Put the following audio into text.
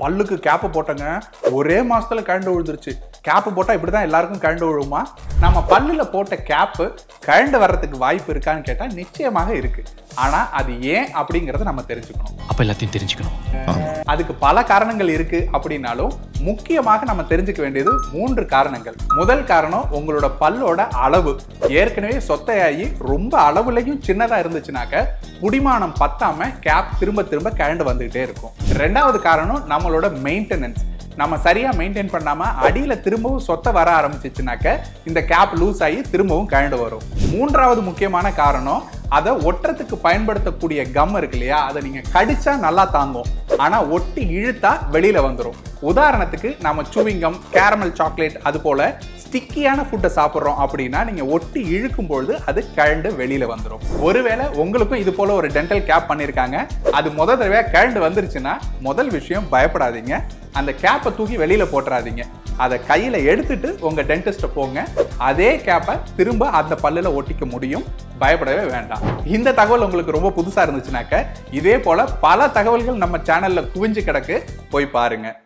பல்லுக்கு கேப்பு போட்டங்க ஒரே மாசத்துல கழண்டு விழுந்துருச்சு கேப்பு போட்டா இப்படிதான் எல்லாருக்கும் கழண்டு விழுமா நம்ம பல்லுல போட்ட கேப்பு கழண்டு வர்றதுக்கு வாய்ப்பு இருக்கான்னு கேட்டா நிச்சயமாக இருக்கு ஆனா அது ஏன் அப்படிங்கறத நம்ம தெரிஞ்சுக்கணும் அப்ப எல்லாத்தையும் தெரிஞ்சுக்கணும் அதுக்கு பல காரணங்கள் இருக்கு அப்படின்னாலும் முக்கியமாக நம்ம தெரிஞ்சுக்க வேண்டியது மூன்று காரணங்கள் முதல் காரணம் உங்களோட பல்லோட அளவு ஏற்கனவே சொத்தையாகி ரொம்ப அளவுலையும் சின்னதா இருந்துச்சுனாக்க புடிமானம் பத்தாம கேப் திரும்ப திரும்ப கழண்டு வந்துகிட்டே இருக்கும் ரெண்டாவது காரணம் நம்மளோட மெயின்டெனன்ஸ் நம்ம சரியா மெயின்டைன் பண்ணாம அடியில திரும்பவும் சொத்தை வர ஆரம்பிச்சிச்சுனாக்க இந்த கேப் லூஸ் ஆகி திரும்பவும் கழண்டு வரும் மூன்றாவது முக்கியமான காரணம் அதை ஒட்டுறதுக்கு பயன்படுத்தக்கூடிய கம் இருக்கு இல்லையா அதை நீங்க கடிச்சா நல்லா தாங்கும் ஆனா ஒட்டி இழுத்தா வெளியில வந்துடும் உதாரணத்துக்கு நம்ம சூவிங்கம் கேரமல் சாக்லேட் அது போல ஸ்டிக்கியான ஃபுட்டை சாப்பிட்றோம் அப்படின்னா நீங்க ஒட்டி இழுக்கும் பொழுது அது கழண்டு வெளியில வந்துடும் ஒருவேளை உங்களுக்கும் இது போல ஒரு டென்டல் கேப் பண்ணியிருக்காங்க அது முத தடவையா கழண்டு வந்துருச்சுன்னா முதல் விஷயம் பயப்படாதீங்க அந்த கேப்பை தூக்கி வெளியில போட்டுறாதீங்க அதை கையில எடுத்துட்டு உங்க டென்டிஸ்ட போங்க அதே கேப்பை திரும்ப அந்த பல்லுல ஒட்டிக்க முடியும் பயப்படவே வேண்டாம் இந்த தகவல் உங்களுக்கு ரொம்ப புதுசா இருந்துச்சுனாக்க இதே போல பல தகவல்கள் நம்ம சேனல்ல குவிஞ்சு கிடக்கு போய் பாருங்க